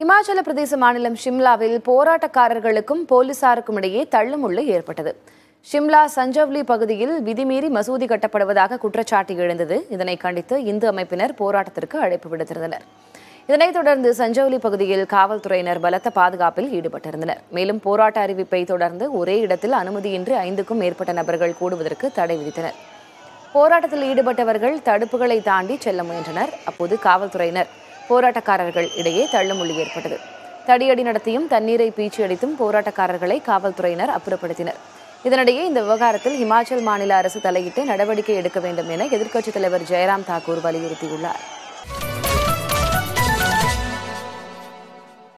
இமாச்சல பிரதேச மாநிலம் ஷிம்லாவில் போராட்டக்காரர்களுக்கும் போலீசாருக்கும் இடையே தள்ளுமுள்ளு ஏற்பட்டது ஷிம்லா சஞ்சவ்லி பகுதியில் விதிமீறி மசூதி கட்டப்படுவதாக குற்றச்சாட்டு எழுந்தது இதனை கண்டித்து இந்து அமைப்பினர் போராட்டத்திற்கு அழைப்பு விடுத்திருந்தனர் இதனைத் தொடர்ந்து சஞ்சவ்லி பகுதியில் காவல்துறையினர் பலத்த பாதுகாப்பில் ஈடுபட்டிருந்தனர் மேலும் போராட்ட அறிவிப்பை தொடர்ந்து ஒரே இடத்தில் அனுமதியின்றி ஐந்துக்கும் மேற்பட்ட நபர்கள் கூடுவதற்கு தடை விதித்தனர் போராட்டத்தில் ஈடுபட்டவர்கள் தடுப்புகளை தாண்டி செல்ல முயன்றனர் அப்போது காவல்துறையினர் போராட்டக்காரர்கள் இடையே தள்ளுமுள்ளி ஏற்பட்டது தடியடி நடத்தியும் தண்ணீரை பீச்சி அடித்தும் போராட்டக்காரர்களை காவல்துறையினர் அப்புறப்படுத்தினர் இதனிடையே இந்த விவகாரத்தில் இமாச்சல் மாநில அரசு தலையிட்டு நடவடிக்கை எடுக்க வேண்டும் என எதிர்க்கட்சித் தலைவர் ஜெயராம் தாக்கூர் வலியுறுத்தியுள்ளார்